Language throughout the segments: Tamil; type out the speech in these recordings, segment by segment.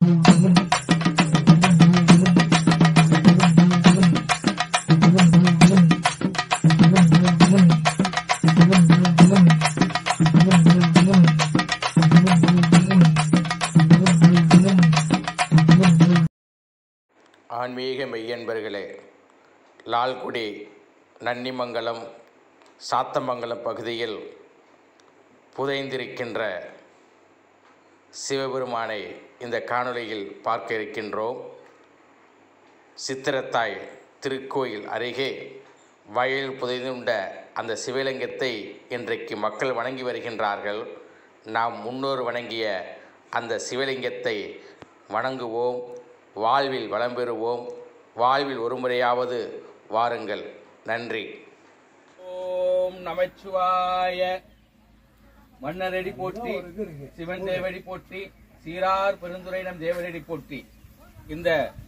ஆன்மீக மெய்யன்பர்களே லால்குடி நன்னிமங்கலம் சாத்தமங்கலம் பகுதியில் புதைந்திருக்கின்ற சிவபெருமானை இந்த காணொளியில் பார்க்க இருக்கின்றோம் சித்திரத்தாய் திருக்கோயில் அருகே வயலில் புதைந்துண்ட அந்த சிவலிங்கத்தை இன்றைக்கு மக்கள் வணங்கி வருகின்றார்கள் நாம் முன்னோர் வணங்கிய அந்த சிவலிங்கத்தை வணங்குவோம் வாழ்வில் வளம் பெறுவோம் வாழ்வில் ஒரு முறையாவது வாருங்கள் நன்றி ஓம் நமச்சிவாய மன்னரடி போற்றி சிவன் தேவடி போற்றி சீரார் பெருந்துரையினம் தேவரடி போற்றி இந்த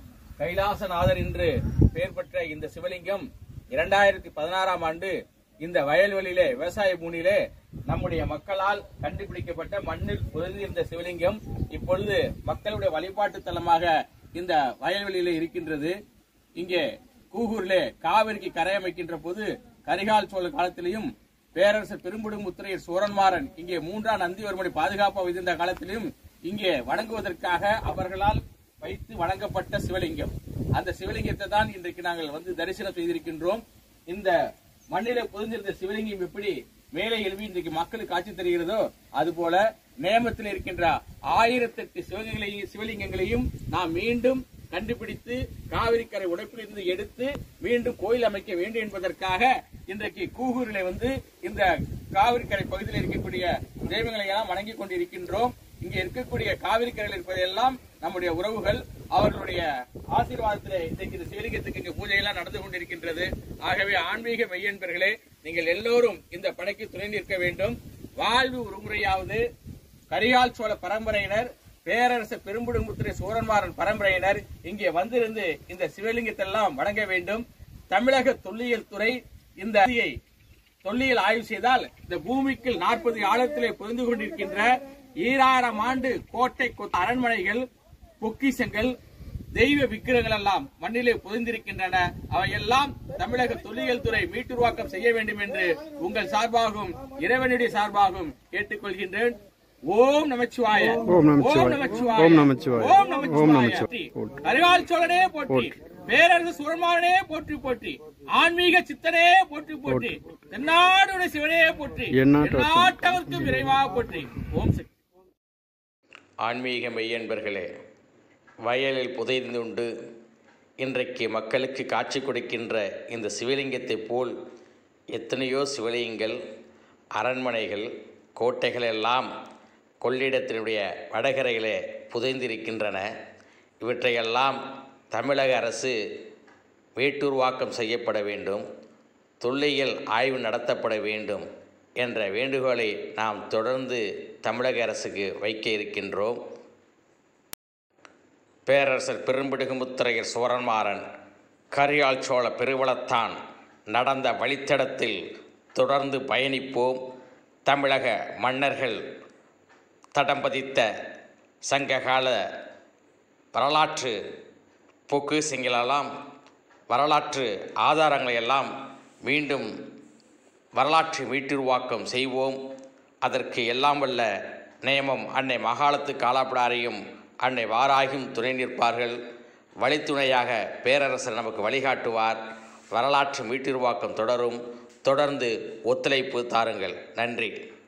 கைலாசநாதர் என்று பெயர் பெற்ற இந்த சிவலிங்கம் இரண்டாயிரத்தி பதினாறாம் ஆண்டு இந்த வயல்வெளியிலே விவசாய பூமியிலே நம்முடைய மக்களால் கண்டுபிடிக்கப்பட்ட மண்ணில் புதைந்திருந்த சிவலிங்கம் இப்பொழுது மக்களுடைய வழிபாட்டு தலமாக இந்த வயல்வெளியிலே இருக்கின்றது இங்கே கூகூரிலே காவிரிக்கு கரை அமைக்கின்ற போது கரிகால் சோழ காலத்திலையும் பேரரசர் பெரும்புடும் முத்திரையர் சோரன்மாறன் இங்கே மூன்றாம் நந்திவர்மனை பாதுகாப்பாக வைத்திருந்த காலத்திலும் இங்கே வணங்குவதற்காக அவர்களால் வைத்து வணங்கப்பட்ட சிவலிங்கம் அந்த சிவலிங்கத்தை தான் இன்றைக்கு நாங்கள் வந்து தரிசனம் செய்திருக்கின்றோம் இந்த மண்ணிலே புதிந்திருந்த சிவலிங்கம் எப்படி மேலே எழுப்பி இன்றைக்கு மக்களுக்கு காட்சி தருகிறதோ அதுபோல நேமத்தில் இருக்கின்ற ஆயிரத்தெட்டு சிவலிங்கங்களையும் சிவலிங்கங்களையும் நாம் மீண்டும் கண்டுபிடித்து காவிரி கரை உடைப்பிலிருந்து எடுத்து மீண்டும் கோயில் அமைக்க வேண்டும் என்பதற்காக இன்றைக்கு கூகூரிலே வந்து இந்த காவிரி கரை பகுதியில் இருக்கக்கூடிய தெய்வங்களை எல்லாம் வணங்கிக் கொண்டிருக்கின்றோம் இங்கே இருக்கக்கூடிய காவிரி கரையில் இருப்பதெல்லாம் நம்முடைய உறவுகள் அவர்களுடைய ஆசீர்வாதத்திலே இன்றைக்கு இந்த சிவலிங்கத்துக்கு இங்கே பூஜையெல்லாம் நடந்து கொண்டிருக்கின்றது ஆகவே ஆன்மீக மெய்யன்பர்களே நீங்கள் எல்லோரும் இந்த படைக்கு துணை நிற்க வேண்டும் வாழ்வு ஒரு முறையாவது கரிகால் சோழ பரம்பரையினர் பேரரசர் பெரும்புடுமுத்திரை சூரன்மாறன் பரம்பரையினர் இங்கே வந்திருந்து இந்த சிவலிங்கத்தை எல்லாம் வணங்க வேண்டும் தமிழக தொல்லியல் துறை இந்த அரியை தொல்லியல் ஆய்வு செய்தால் இந்த பூமிக்கு நாற்பது ஆழத்திலே புரிந்து கொண்டிருக்கின்ற ஈராயிரம் ஆண்டு கோட்டை கொத்த அரண்மனைகள் பொக்கிஷங்கள் தெய்வ விக்கிரங்கள் எல்லாம் மண்ணிலே புதைந்திருக்கின்றன அவையெல்லாம் தமிழக தொல்லியல் துறை மீட்டுருவாக்கம் செய்ய வேண்டும் என்று உங்கள் சார்பாகவும் இறைவனுடைய சார்பாகவும் கேட்டுக்கொள்கின்றேன் ஓம் நமச்சிவாய ஓம் நமச்சிவாய. ஓம் நமச்சிவாய. ஓம் ஓம் நமச்சிவாய நமச்சிவாய. போற்றி. கரிகால் சோழனே போற்றி பேரரசு சுரமானே போற்றி போற்றி ஆன்மீக சித்தனே போற்றி போற்றி தென்னாடுடைய சிவனே போற்றி எந்நாட்டு நாட்டவர்க்கும் விரைவாக போற்றி ஓம் சக்தி ஆன்மீக மெய்யன்பர்களே வயலில் புதைந்துண்டு இன்றைக்கு மக்களுக்கு காட்சி கொடுக்கின்ற இந்த சிவலிங்கத்தைப் போல் எத்தனையோ சிவலிங்கங்கள் அரண்மனைகள் கோட்டைகள் எல்லாம் கொள்ளிடத்தினுடைய வடகரையிலே புதைந்திருக்கின்றன இவற்றையெல்லாம் தமிழக அரசு மீட்டுருவாக்கம் செய்யப்பட வேண்டும் தொல்லியல் ஆய்வு நடத்தப்பட வேண்டும் என்ற வேண்டுகோளை நாம் தொடர்ந்து தமிழக அரசுக்கு வைக்க இருக்கின்றோம் பேரரசர் பெரும்பிடுகுமுத்திரையர் சோரன்மாறன் கரியால் சோழ பெருவளத்தான் நடந்த வழித்தடத்தில் தொடர்ந்து பயணிப்போம் தமிழக மன்னர்கள் தடம் பதித்த சங்ககால வரலாற்று பொக்குசிங்களெல்லாம் வரலாற்று ஆதாரங்களை எல்லாம் மீண்டும் வரலாற்று மீட்டுருவாக்கம் செய்வோம் அதற்கு எல்லாம் வல்ல நேமம் அன்னை மகாலத்து காலாப்படாரையும் அன்னை வாராகியும் துணை நிற்பார்கள் வழித்துணையாக பேரரசர் நமக்கு வழிகாட்டுவார் வரலாற்று மீட்டுருவாக்கம் தொடரும் தொடர்ந்து ஒத்துழைப்பு தாருங்கள் நன்றி